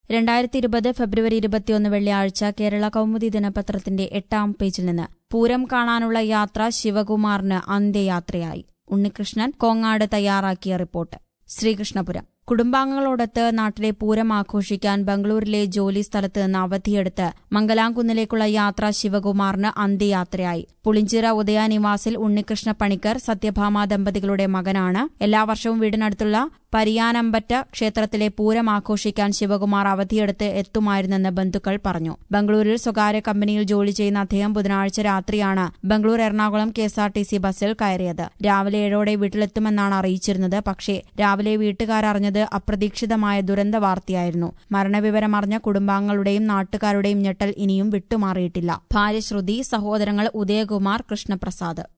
രണ്ടായിരത്തി ഇരുപത് ഫെബ്രുവരി ഇരുപത്തിയൊന്ന് വെള്ളിയാഴ്ച കേരള കൗമുദി ദിനപത്രത്തിന്റെ എട്ടാം പേജിൽ നിന്ന് പൂരം കാണാനുള്ള യാത്ര ശിവകുമാറിന് അന്ത്യയാത്രയായി ഉണ്ണികൃഷ്ണൻ കോങ്ങാട് തയ്യാറാക്കിയ റിപ്പോർട്ട് ശ്രീകൃഷ്ണപുരം കുടുംബാംഗങ്ങളോടൊത്ത് നാട്ടിലെ പൂരം ആഘോഷിക്കാൻ ബംഗളൂരിലെ ജോലി സ്ഥലത്ത് നിന്ന് അവധിയെടുത്ത് മംഗലാംകുന്നിലേക്കുള്ള യാത്ര ശിവകുമാറിന് അന്ത്യയാത്രയായി പുളിഞ്ചിറ ഉദയാനിവാസിൽ ഉണ്ണികൃഷ്ണ പണിക്കർ സത്യഭാമ ദമ്പതികളുടെ മകനാണ് എല്ലാ വർഷവും വീടിനടുത്തുള്ള പരിയാനമ്പറ്റ ക്ഷേത്രത്തിലെ പൂരം ആഘോഷിക്കാൻ ശിവകുമാർ അവധിയെടുത്ത് എത്തുമായിരുന്നെന്ന് ബന്ധുക്കൾ പറഞ്ഞു ബംഗളൂരിൽ സ്വകാര്യ കമ്പനിയിൽ ജോലി ചെയ്യുന്ന അദ്ദേഹം ബുധനാഴ്ച രാത്രിയാണ് ബംഗളൂർ എറണാകുളം കെഎസ്ആർടിസി ബസ്സിൽ കയറിയത് രാവിലെ ഏഴോടെ വീട്ടിലെത്തുമെന്നാണ് അറിയിച്ചിരുന്നത് പക്ഷേ രാവിലെ വീട്ടുകാരറിഞ്ഞത് അപ്രതീക്ഷിതമായ ദുരന്ത വാർത്തയായിരുന്നു മരണവിവരം അറിഞ്ഞ കുടുംബാംഗങ്ങളുടെയും നാട്ടുകാരുടെയും ഞെട്ടൽ ഇനിയും വിട്ടുമാറിയിട്ടില്ല ഭാര്യ ശ്രുതി സഹോദരങ്ങൾ ഉദയകുമാർ കൃഷ്ണപ്രസാദ്